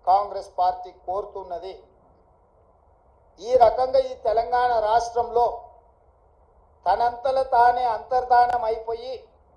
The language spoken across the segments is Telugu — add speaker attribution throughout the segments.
Speaker 1: కాంగ్రెస్ పార్టీ కోరుతున్నది ఈ రకంగా ఈ తెలంగాణ రాష్ట్రంలో తనంతల తానే అంతర్ధానం అయిపోయి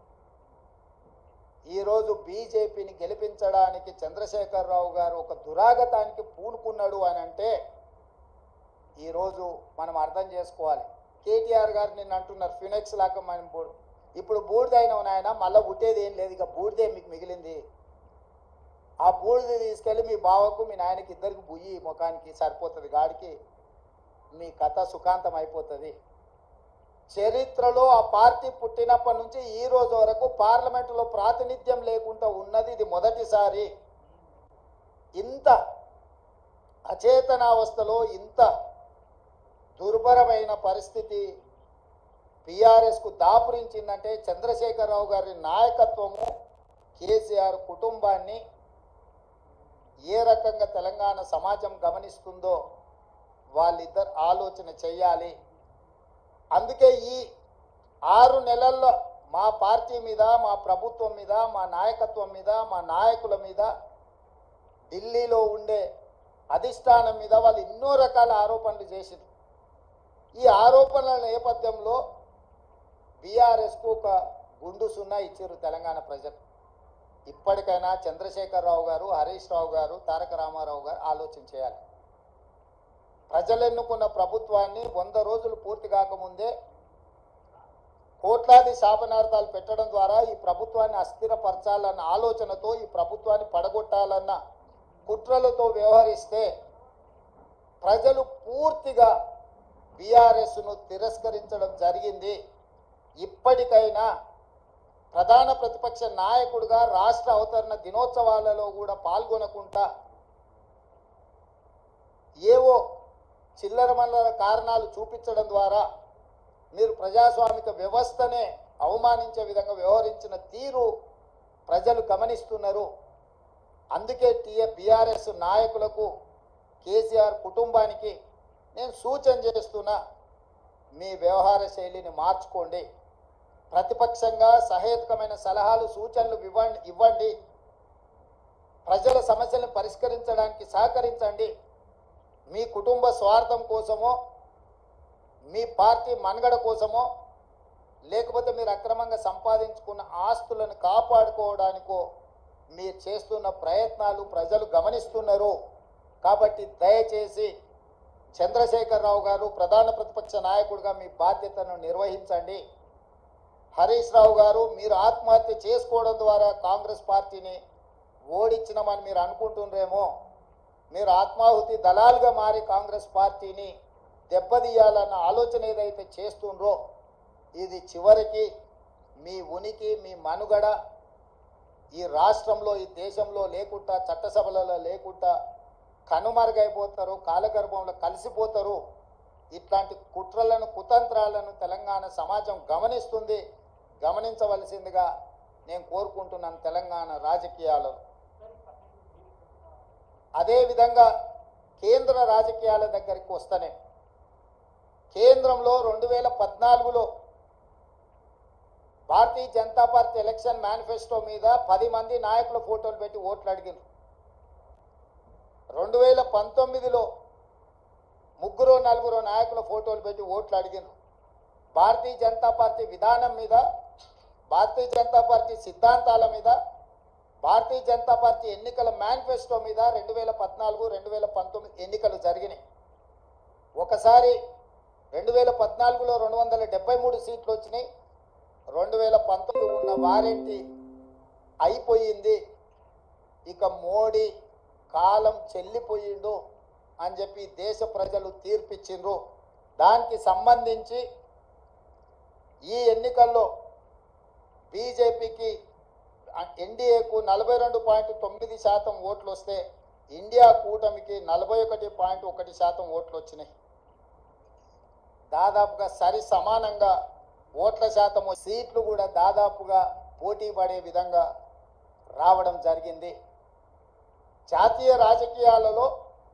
Speaker 1: ఈరోజు బీజేపీని గెలిపించడానికి చంద్రశేఖరరావు గారు ఒక దురాగతానికి పూనుకున్నాడు అని అంటే ఈరోజు మనం అర్థం చేసుకోవాలి కేటీఆర్ గారు నిన్న అంటున్నారు ఫినెక్స్ లాగా మనం బూ- ఇప్పుడు బూడిదైన నాయన మళ్ళీ పుట్టేది ఏం లేదు ఇక బూడిదే మీకు మిగిలింది ఆ బూడిద తీసుకెళ్ళి మీ బావకు మీ నాయనకి ఇద్దరికి బుయ్యి ముఖానికి సరిపోతుంది గాడికి మీ కథ సుఖాంతం అయిపోతుంది చరిత్రలో ఆ పార్టీ పుట్టినప్పటి నుంచి ఈ రోజు వరకు పార్లమెంటులో ప్రాతినిధ్యం లేకుండా ఉన్నది ఇది మొదటిసారి ఇంత అచేతనావస్థలో ఇంత దుర్భరమైన పరిస్థితి బీఆర్ఎస్కు దాపురించిందంటే చంద్రశేఖరరావు గారి నాయకత్వము కేసీఆర్ కుటుంబాన్ని ఏ రకంగా తెలంగాణ సమాజం గమనిస్తుందో వాళ్ళిద్దరు ఆలోచన చెయ్యాలి అందుకే ఈ ఆరు నెలల్లో మా పార్టీ మీద మా ప్రభుత్వం మీద మా నాయకత్వం మీద మా నాయకుల మీద ఢిల్లీలో ఉండే అధిష్టానం మీద వాళ్ళు ఎన్నో రకాల ఆరోపణలు చేసింది ఈ ఆరోపణల నేపథ్యంలో బీఆర్ఎస్కు ఒక గుండు సున్నా ఇచ్చారు తెలంగాణ ప్రజలు ఇప్పటికైనా చంద్రశేఖరరావు గారు హరీష్ రావు గారు తారక రామారావు గారు ఆలోచన చేయాలి ప్రజలు ఎన్నుకున్న ప్రభుత్వాన్ని వంద రోజులు పూర్తి కాకముందే కోట్లాది శాపనార్థాలు పెట్టడం ద్వారా ఈ ప్రభుత్వాన్ని అస్థిరపరచాలన్న ఆలోచనతో ఈ ప్రభుత్వాన్ని పడగొట్టాలన్న కుట్రలతో వ్యవహరిస్తే ప్రజలు పూర్తిగా బీఆర్ఎస్ను తిరస్కరించడం జరిగింది ఇప్పటికైనా ప్రధాన ప్రతిపక్ష నాయకుడిగా రాష్ట్ర అవతరణ దినోత్సవాలలో కూడా పాల్గొనకుండా ఏవో చిల్లర మల్లర కారణాలు చూపించడం ద్వారా మీరు ప్రజాస్వామిక వ్యవస్థనే అవమానించే విధంగా వ్యవహరించిన తీరు ప్రజలు గమనిస్తున్నారు అందుకే టీఏ బీఆర్ఎస్ నాయకులకు కేసీఆర్ కుటుంబానికి నేను సూచన చేస్తున్నా మీ వ్యవహార శైలిని మార్చుకోండి ప్రతిపక్షంగా సహేతుకమైన సలహాలు సూచనలు ఇవ్వండి ఇవ్వండి ప్రజల సమస్యలను పరిష్కరించడానికి సహకరించండి మీ కుటుంబ స్వార్థం కోసమో మీ పార్టీ మనుగడ కోసమో లేకపోతే మీరు అక్రమంగా సంపాదించుకున్న ఆస్తులను కాపాడుకోవడానికో మీరు చేస్తున్న ప్రయత్నాలు ప్రజలు గమనిస్తున్నారు కాబట్టి దయచేసి చంద్రశేఖరరావు గారు ప్రధాన ప్రతిపక్ష నాయకుడిగా మీ బాధ్యతను నిర్వహించండి హరీష్ రావు గారు మీరు ఆత్మహత్య చేసుకోవడం ద్వారా కాంగ్రెస్ పార్టీని ఓడించినామని మీరు అనుకుంటుండ్రేమో మీరు ఆత్మాహుతి దళాలుగా మారి కాంగ్రెస్ పార్టీని దెబ్బతీయాలన్న ఆలోచన ఏదైతే చేస్తుండ్రో ఇది చివరికి మీ ఉనికి మీ మనుగడ ఈ రాష్ట్రంలో ఈ దేశంలో లేకుండా చట్టసభలలో లేకుండా కనుమరుగైపోతారు కాలగర్భంలో కలిసిపోతారు ఇట్లాంటి కుట్రలను కుతంత్రాలను తెలంగాణ సమాజం గమనిస్తుంది గమనించవలసిందిగా నేను కోరుకుంటున్నాను తెలంగాణ రాజకీయాలలో అదేవిధంగా కేంద్ర రాజకీయాల దగ్గరికి వస్తేనే కేంద్రంలో రెండు వేల పద్నాలుగులో భారతీయ జనతా పార్టీ ఎలక్షన్ మేనిఫెస్టో మీద పది మంది నాయకుల ఫోటోలు పెట్టి ఓట్లు అడిగింది రెండు వేల పంతొమ్మిదిలో ముగ్గురు నలుగురు నాయకుల ఫోటోలు పెట్టి ఓట్లు అడిగింది భారతీయ జనతా పార్టీ విధానం మీద భారతీయ జనతా పార్టీ సిద్ధాంతాల మీద భారతీయ జనతా పార్టీ ఎన్నికల మేనిఫెస్టో మీద రెండు వేల పద్నాలుగు రెండు వేల పంతొమ్మిది ఎన్నికలు జరిగినాయి ఒకసారి రెండు వేల పద్నాలుగులో రెండు వందల డెబ్బై మూడు సీట్లు వచ్చినాయి రెండు వేల పంతొమ్మిది ఉన్న వారెంటీ అయిపోయింది ఇక మోడీ కాలం చెల్లిపోయిండు అని చెప్పి దేశ ప్రజలు తీర్పిచ్చిండ్రు దానికి సంబంధించి ఈ ఎన్నికల్లో బీజేపీకి ఎన్డీఏకు నలభై రెండు పాయింట్ తొమ్మిది శాతం ఓట్లు వస్తే ఇండియా కూటమికి నలభై ఒకటి పాయింట్ ఒకటి శాతం ఓట్లు వచ్చినాయి దాదాపుగా సరి సమానంగా ఓట్ల శాతము సీట్లు కూడా దాదాపుగా పోటీ పడే విధంగా రావడం జరిగింది జాతీయ రాజకీయాలలో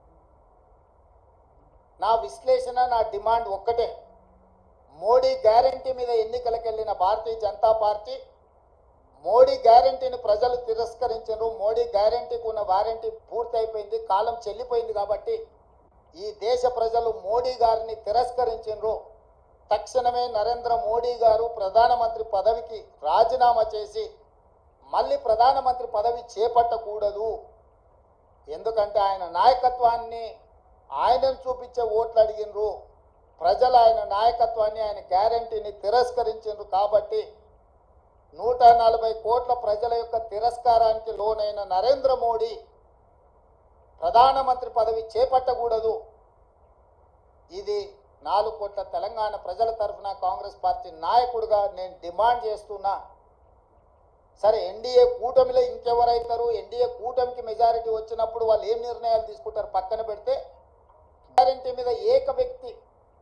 Speaker 1: నా విశ్లేషణ నా డిమాండ్ ఒక్కటే మోడీ గ్యారంటీ మీద ఎన్నికలకు వెళ్ళిన భారతీయ జనతా పార్టీ మోడీ గ్యారంటీని ప్రజలు తిరస్కరించారు మోడీ గ్యారంటీకి ఉన్న వారంటీ పూర్తయిపోయింది కాలం చెల్లిపోయింది కాబట్టి ఈ దేశ ప్రజలు మోడీ గారిని తిరస్కరించారు తక్షణమే నరేంద్ర మోడీ గారు ప్రధానమంత్రి పదవికి రాజీనామా చేసి మళ్ళీ ప్రధానమంత్రి పదవి చేపట్టకూడదు ఎందుకంటే ఆయన నాయకత్వాన్ని ఆయనను చూపించే ఓట్లు అడిగినరు ప్రజలు ఆయన నాయకత్వాన్ని ఆయన గ్యారంటీని తిరస్కరించారు కాబట్టి నూట నలభై కోట్ల ప్రజల యొక్క తిరస్కారానికి లోనైన నరేంద్ర మోడీ ప్రధానమంత్రి పదవి చేపట్టకూడదు ఇది నాలుగు కోట్ల తెలంగాణ ప్రజల తరఫున కాంగ్రెస్ పార్టీ నాయకుడిగా నేను డిమాండ్ చేస్తున్నా సరే ఎన్డీఏ కూటమిలో ఇంకెవరైతారు ఎన్డీఏ కూటమికి మెజారిటీ వచ్చినప్పుడు వాళ్ళు ఏం నిర్ణయాలు తీసుకుంటారు పక్కన పెడితే గ్యారంటీ మీద ఏక వ్యక్తి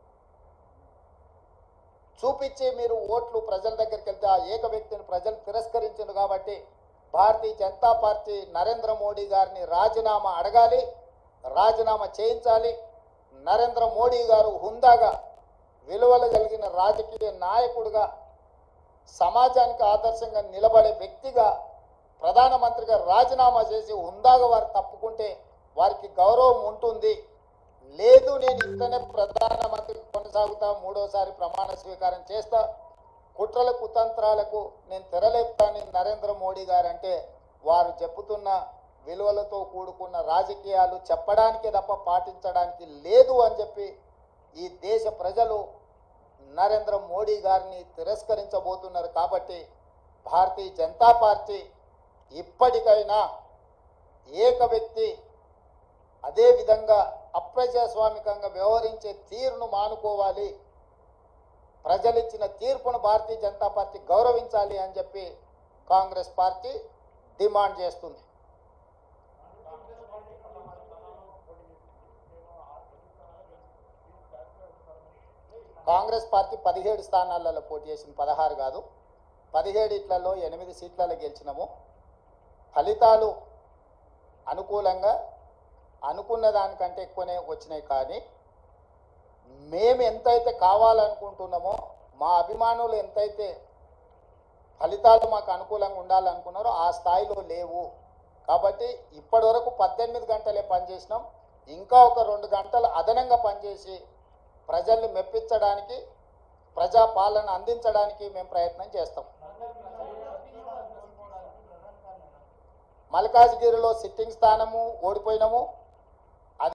Speaker 1: చూపించి మీరు ఓట్లు ప్రజల దగ్గరికి వెళ్తే ఆ ఏక వ్యక్తిని ప్రజలు తిరస్కరించారు కాబట్టి భారతీయ జనతా పార్టీ నరేంద్ర మోడీ గారిని రాజీనామా అడగాలి రాజీనామా చేయించాలి నరేంద్ర మోడీ గారు హుందాగా విలువలు కలిగిన రాజకీయ నాయకుడిగా సమాజానికి ఆదర్శంగా నిలబడే వ్యక్తిగా ప్రధానమంత్రిగా రాజీనామా చేసి హుందాగా వారు తప్పుకుంటే వారికి గౌరవం ఉంటుంది లేదు నేను ఇట్లనే ప్రధానమంత్రి కొనసాగుతా మూడోసారి ప్రమాణ స్వీకారం చేస్తా కుట్రల కుతంత్రాలకు నేను తెరలేపుతానని నరేంద్ర మోడీ గారు అంటే వారు చెప్పుతున్న విలువలతో కూడుకున్న రాజకీయాలు చెప్పడానికే తప్ప పాటించడానికి లేదు అని చెప్పి ఈ దేశ ప్రజలు నరేంద్ర మోడీ గారిని తిరస్కరించబోతున్నారు కాబట్టి భారతీయ జనతా పార్టీ ఇప్పటికైనా ఏక వ్యక్తి అదేవిధంగా అప్రజాస్వామికంగా వ్యవహరించే తీరును మానుకోవాలి ప్రజలిచ్చిన తీర్పును భారతీయ జనతా పార్టీ గౌరవించాలి అని చెప్పి కాంగ్రెస్ పార్టీ డిమాండ్ చేస్తుంది కాంగ్రెస్ పార్టీ పదిహేడు స్థానాలలో పోటీ చేసింది పదహారు కాదు పదిహేడు ఇట్లలో ఎనిమిది సీట్లలో గెలిచినాము ఫలితాలు అనుకూలంగా అనుకున్న దానికంటే ఎక్కువనే వచ్చినాయి కానీ మేము ఎంతైతే కావాలనుకుంటున్నామో మా అభిమానులు ఎంతైతే ఫలితాలు మాకు అనుకూలంగా ఉండాలనుకున్నారో ఆ స్థాయిలో లేవు కాబట్టి ఇప్పటి వరకు పద్దెనిమిది గంటలే పనిచేసినాం ఇంకా ఒక రెండు గంటలు అదనంగా పనిచేసి ప్రజల్ని మెప్పించడానికి ప్రజా పాలన అందించడానికి మేము ప్రయత్నం చేస్తాం మల్కాజ్గిరిలో సిట్టింగ్ స్థానము ఓడిపోయినాము